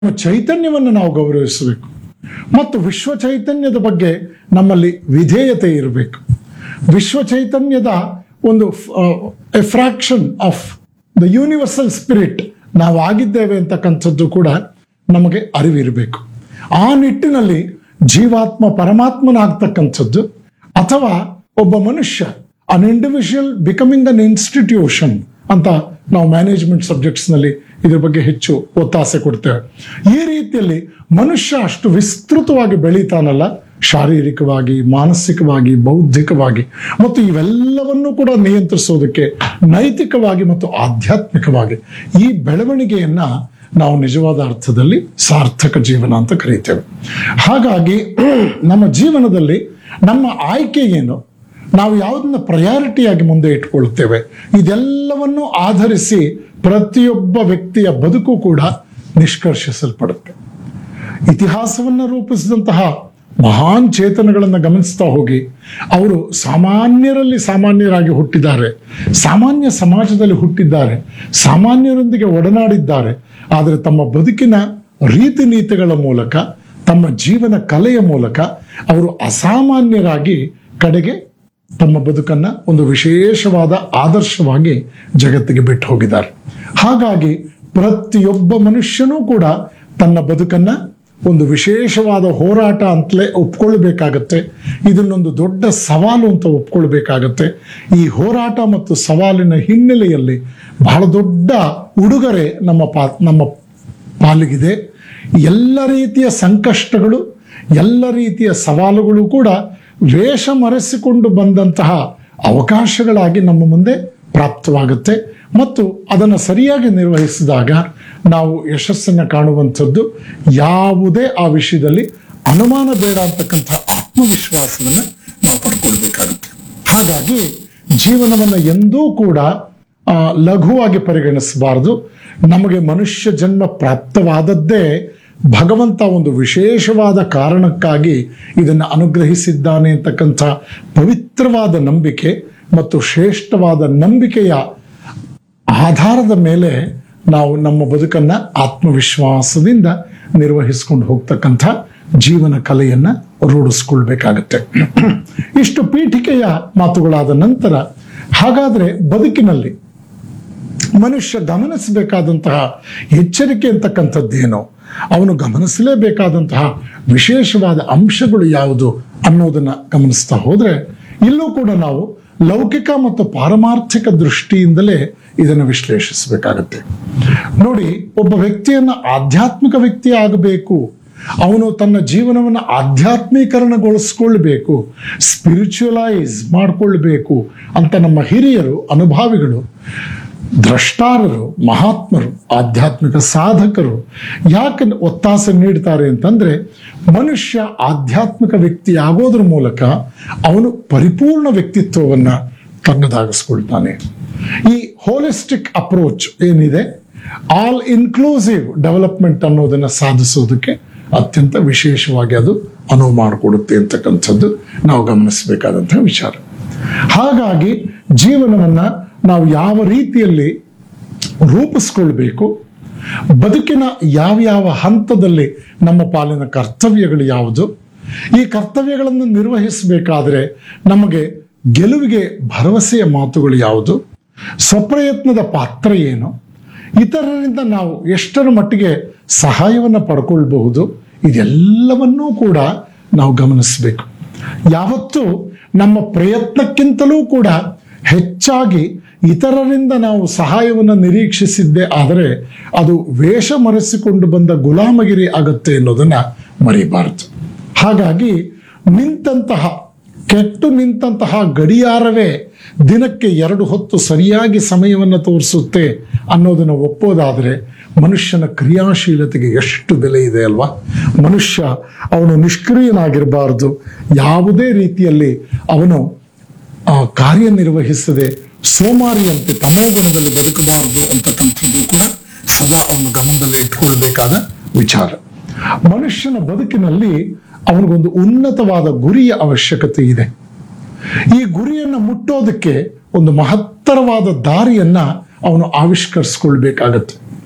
ನಮ್ಮ ಚೈತನ್ಯವನ್ನು ನಾವು ಗೌರವಿಸಬೇಕು ಮತ್ತು ವಿಶ್ವ ಚೈತನ್ಯದ ಬಗ್ಗೆ ನಮ್ಮಲ್ಲಿ ವಿಧೇಯತೆ ಇರಬೇಕು ವಿಶ್ವ ಚೈತನ್ಯದ ಒಂದು fraction of the universal spirit ನಾವು ಆಗಿದ್ದೇವೆ ಅಂತಕ್ಕಂಥದ್ದು ಕೂಡ ನಮಗೆ ಅರಿವಿರಬೇಕು ಆ ನಿಟ್ಟಿನಲ್ಲಿ ಜೀವಾತ್ಮ ಪರಮಾತ್ಮನಾಗ್ತಕ್ಕಂಥದ್ದು ಅಥವಾ ಒಬ್ಬ ಮನುಷ್ಯ an individual becoming an institution ಅಂತ ನಾವು ಮ್ಯಾನೇಜ್ಮೆಂಟ್ ಸಬ್ಜೆಕ್ಟ್ಸ್ನಲ್ಲಿ ಇದ್ರ ಬಗ್ಗೆ ಹೆಚ್ಚು ಒತ್ತಾಸೆ ಕೊಡ್ತೇವೆ ಈ ರೀತಿಯಲ್ಲಿ ಮನುಷ್ಯ ಅಷ್ಟು ವಿಸ್ತೃತವಾಗಿ ಬೆಳೀತಾನಲ್ಲ ಶಾರೀರಿಕವಾಗಿ ಮಾನಸಿಕವಾಗಿ ಬೌದ್ಧಿಕವಾಗಿ ಮತ್ತು ಇವೆಲ್ಲವನ್ನೂ ಕೂಡ ನಿಯಂತ್ರಿಸೋದಕ್ಕೆ ನೈತಿಕವಾಗಿ ಮತ್ತು ಆಧ್ಯಾತ್ಮಿಕವಾಗಿ ಈ ಬೆಳವಣಿಗೆಯನ್ನ ನಾವು ನಿಜವಾದ ಅರ್ಥದಲ್ಲಿ ಸಾರ್ಥಕ ಜೀವನ ಅಂತ ಕರೀತೇವೆ ಹಾಗಾಗಿ ನಮ್ಮ ಜೀವನದಲ್ಲಿ ನಮ್ಮ ಆಯ್ಕೆ ಏನು ನಾವು ಯಾವುದನ್ನ ಪ್ರಯಾರಿಟಿಯಾಗಿ ಮುಂದೆ ಇಟ್ಕೊಳ್ತೇವೆ ಇದೆಲ್ಲವನ್ನು ಆಧರಿಸಿ ಪ್ರತಿಯೊಬ್ಬ ವ್ಯಕ್ತಿಯ ಬದುಕು ಕೂಡ ನಿಷ್ಕರ್ಷಿಸಲ್ಪಡುತ್ತೆ ಇತಿಹಾಸವನ್ನು ರೂಪಿಸಿದಂತಹ ಮಹಾನ್ ಚೇತನಗಳನ್ನು ಗಮನಿಸ್ತಾ ಹೋಗಿ ಅವರು ಸಾಮಾನ್ಯರಲ್ಲಿ ಸಾಮಾನ್ಯರಾಗಿ ಹುಟ್ಟಿದ್ದಾರೆ ಸಾಮಾನ್ಯ ಸಮಾಜದಲ್ಲಿ ಹುಟ್ಟಿದ್ದಾರೆ ಸಾಮಾನ್ಯರೊಂದಿಗೆ ಒಡನಾಡಿದ್ದಾರೆ ಆದರೆ ತಮ್ಮ ಬದುಕಿನ ರೀತಿ ನೀತಿಗಳ ಮೂಲಕ ತಮ್ಮ ಜೀವನ ಕಲೆಯ ಮೂಲಕ ಅವರು ಅಸಾಮಾನ್ಯರಾಗಿ ಕಡೆಗೆ ತಮ್ಮ ಬದುಕನ್ನ ಒಂದು ವಿಶೇಷವಾದ ಆದರ್ಶವಾಗಿ ಜಗತ್ತಿಗೆ ಬಿಟ್ಟು ಹೋಗಿದ್ದಾರೆ ಹಾಗಾಗಿ ಪ್ರತಿಯೊಬ್ಬ ಮನುಷ್ಯನೂ ಕೂಡ ತನ್ನ ಬದುಕನ್ನ ಒಂದು ವಿಶೇಷವಾದ ಹೋರಾಟ ಅಂತಲೇ ಒಪ್ಕೊಳ್ಬೇಕಾಗತ್ತೆ ಇದನ್ನೊಂದು ದೊಡ್ಡ ಸವಾಲು ಅಂತ ಒಪ್ಕೊಳ್ಬೇಕಾಗತ್ತೆ ಈ ಹೋರಾಟ ಮತ್ತು ಸವಾಲಿನ ಹಿನ್ನೆಲೆಯಲ್ಲಿ ಬಹಳ ದೊಡ್ಡ ಉಡುಗೊರೆ ನಮ್ಮ ಪಾ ನಮ್ಮ ಪಾಲಿಗಿದೆ ಎಲ್ಲ ರೀತಿಯ ಸಂಕಷ್ಟಗಳು ಎಲ್ಲ ರೀತಿಯ ಸವಾಲುಗಳು ಕೂಡ ವೇಷ ಮರೆಸಿಕೊಂಡು ಬಂದಂತಹ ಅವಕಾಶಗಳಾಗಿ ನಮ್ಮ ಮುಂದೆ ಪ್ರಾಪ್ತವಾಗುತ್ತೆ ಮತ್ತು ಅದನ್ನು ಸರಿಯಾಗಿ ನಿರ್ವಹಿಸಿದಾಗ ನಾವು ಯಶಸ್ಸನ್ನು ಕಾಣುವಂಥದ್ದು ಯಾವುದೇ ಆ ವಿಷಯದಲ್ಲಿ ಅನುಮಾನ ಬೇಡ ಅಂತಕ್ಕಂಥ ಆತ್ಮವಿಶ್ವಾಸವನ್ನು ನಾವು ಪಡ್ಕೊಳ್ಬೇಕಾಗುತ್ತೆ ಹಾಗಾಗಿ ಜೀವನವನ್ನು ಎಂದೂ ಕೂಡ ಆ, ಲಘುವಾಗಿ ಪರಿಗಣಿಸಬಾರದು ನಮಗೆ ಮನುಷ್ಯ ಜನ್ಮ ಪ್ರಾಪ್ತವಾದದ್ದೇ ಭಗವಂತ ಒಂದು ವಿಶೇಷವಾದ ಕಾರಣಕ್ಕಾಗಿ ಇದನ್ನು ಅನುಗ್ರಹಿಸಿದ್ದಾನೆ ಅಂತಕ್ಕಂಥ ಪವಿತ್ರವಾದ ನಂಬಿಕೆ ಮತ್ತು ಶ್ರೇಷ್ಠವಾದ ನಂಬಿಕೆಯ ಆಧಾರದ ಮೇಲೆ ನಾವು ನಮ್ಮ ಬದುಕನ್ನ ಆತ್ಮವಿಶ್ವಾಸದಿಂದ ನಿರ್ವಹಿಸ್ಕೊಂಡು ಹೋಗ್ತಕ್ಕಂಥ ಜೀವನ ಕಲೆಯನ್ನ ರೂಢಿಸ್ಕೊಳ್ಬೇಕಾಗತ್ತೆ ಇಷ್ಟು ಪೀಠಿಕೆಯ ಮಾತುಗಳಾದ ನಂತರ ಹಾಗಾದ್ರೆ ಬದುಕಿನಲ್ಲಿ ಮನುಷ್ಯ ಗಮನಿಸಬೇಕಾದಂತಹ ಎಚ್ಚರಿಕೆ ಅಂತಕ್ಕಂಥದ್ದೇನೋ ಅವನು ಗಮನಿಸಲೇಬೇಕಾದಂತಹ ವಿಶೇಷವಾದ ಅಂಶಗಳು ಯಾವುದು ಅನ್ನೋದನ್ನ ಗಮನಿಸ್ತಾ ಹೋದ್ರೆ ಇಲ್ಲೂ ಕೂಡ ನಾವು ಲೌಕಿಕ ಮತ್ತು ಪಾರಮಾರ್ಥಿಕ ದೃಷ್ಟಿಯಿಂದಲೇ ಇದನ್ನು ವಿಶ್ಲೇಷಿಸಬೇಕಾಗತ್ತೆ ನೋಡಿ ಒಬ್ಬ ವ್ಯಕ್ತಿಯನ್ನ ಆಧ್ಯಾತ್ಮಿಕ ವ್ಯಕ್ತಿ ಆಗಬೇಕು ಅವನು ತನ್ನ ಜೀವನವನ್ನು ಆಧ್ಯಾತ್ಮೀಕರಣಗೊಳಿಸ್ಕೊಳ್ಬೇಕು ಸ್ಪಿರಿಚುವಲೈಸ್ ಮಾಡ್ಕೊಳ್ಬೇಕು ಅಂತ ನಮ್ಮ ಹಿರಿಯರು ಅನುಭಾವಿಗಳು ದ್ರಷ್ಟಾರರು ಮಹಾತ್ಮರು ಆಧ್ಯಾತ್ಮಿಕ ಸಾಧಕರು ಯಾಕೆ ಒತ್ತಾಸೆ ನೀಡ್ತಾರೆ ಅಂತಂದ್ರೆ ಮನುಷ್ಯ ಆಧ್ಯಾತ್ಮಿಕ ವ್ಯಕ್ತಿ ಆಗೋದ್ರ ಮೂಲಕ ಅವನು ಪರಿಪೂರ್ಣ ವ್ಯಕ್ತಿತ್ವವನ್ನ ತನ್ನದಾಗಿಸ್ಕೊಳ್ತಾನೆ ಈ ಹೋಲಿಸ್ಟಿಕ್ ಅಪ್ರೋಚ್ ಏನಿದೆ ಆಲ್ ಇನ್ಕ್ಲೂಸಿವ್ ಡೆವಲಪ್ಮೆಂಟ್ ಅನ್ನೋದನ್ನ ಸಾಧಿಸೋದಕ್ಕೆ ಅತ್ಯಂತ ವಿಶೇಷವಾಗಿ ಅದು ಅನುವು ಮಾಡಿಕೊಡುತ್ತೆ ಅಂತಕ್ಕಂಥದ್ದು ನಾವು ಗಮನಿಸಬೇಕಾದಂತಹ ವಿಚಾರ ಹಾಗಾಗಿ ಜೀವನವನ್ನ ನಾವು ಯಾವ ರೀತಿಯಲ್ಲಿ ರೂಪಿಸ್ಕೊಳ್ಬೇಕು ಬದುಕಿನ ಯಾವ್ಯಾವ ಹಂತದಲ್ಲಿ ನಮ್ಮ ಪಾಲಿನ ಕರ್ತವ್ಯಗಳು ಯಾವುದು ಈ ಕರ್ತವ್ಯಗಳನ್ನು ನಿರ್ವಹಿಸಬೇಕಾದ್ರೆ ನಮಗೆ ಗೆಲುವಿಗೆ ಭರವಸೆಯ ಮಾತುಗಳು ಯಾವುದು ಸ್ವಪ್ರಯತ್ನದ ಪಾತ್ರ ಏನು ಇತರರಿಂದ ನಾವು ಎಷ್ಟರ ಮಟ್ಟಿಗೆ ಸಹಾಯವನ್ನು ಪಡ್ಕೊಳ್ಬಹುದು ಇದೆಲ್ಲವನ್ನೂ ಕೂಡ ನಾವು ಗಮನಿಸಬೇಕು ಯಾವತ್ತೂ ನಮ್ಮ ಪ್ರಯತ್ನಕ್ಕಿಂತಲೂ ಕೂಡ ಹೆಚ್ಚಾಗಿ ಇತರರಿಂದ ನಾವು ಸಹಾಯವನ್ನು ನಿರೀಕ್ಷಿಸಿದ್ದೇ ಆದರೆ ಅದು ವೇಷ ಮರೆಸಿಕೊಂಡು ಬಂದ ಗುಲಾಮಗಿರಿ ಆಗತ್ತೆ ಅನ್ನೋದನ್ನ ಮರಿಬಾರದು ಹಾಗಾಗಿ ನಿಂತಹ ಕೆಟ್ಟು ನಿಂತಹ ಗಡಿಯಾರವೇ ದಿನಕ್ಕೆ ಎರಡು ಹೊತ್ತು ಸರಿಯಾಗಿ ಸಮಯವನ್ನು ತೋರಿಸುತ್ತೆ ಅನ್ನೋದನ್ನು ಒಪ್ಪೋದಾದರೆ ಮನುಷ್ಯನ ಕ್ರಿಯಾಶೀಲತೆಗೆ ಎಷ್ಟು ಬೆಲೆ ಇದೆ ಅಲ್ವಾ ಮನುಷ್ಯ ಅವನು ನಿಷ್ಕ್ರಿಯನಾಗಿರಬಾರದು ಯಾವುದೇ ರೀತಿಯಲ್ಲಿ ಅವನು ಆ, ಕಾರ್ಯನಿರ್ವಹಿಸದೆ ಸೋಮಾರಿಯಂತೆ ತಮೋಗುಣದಲ್ಲಿ ಬದುಕಬಾರದು ಅಂತಕ್ಕಂಥದ್ದು ಕೂಡ ಸದಾ ಅವನು ಗಮನದಲ್ಲಿ ಇಟ್ಕೊಳ್ಬೇಕಾದ ವಿಚಾರ ಮನುಷ್ಯನ ಬದುಕಿನಲ್ಲಿ ಅವನಿಗೊಂದು ಉನ್ನತವಾದ ಗುರಿಯ ಅವಶ್ಯಕತೆ ಇದೆ ಈ ಗುರಿಯನ್ನು ಮುಟ್ಟೋದಕ್ಕೆ ಒಂದು ಮಹತ್ತರವಾದ ದಾರಿಯನ್ನ ಅವನು ಆವಿಷ್ಕರಿಸ್ಕೊಳ್ಬೇಕಾಗತ್ತೆ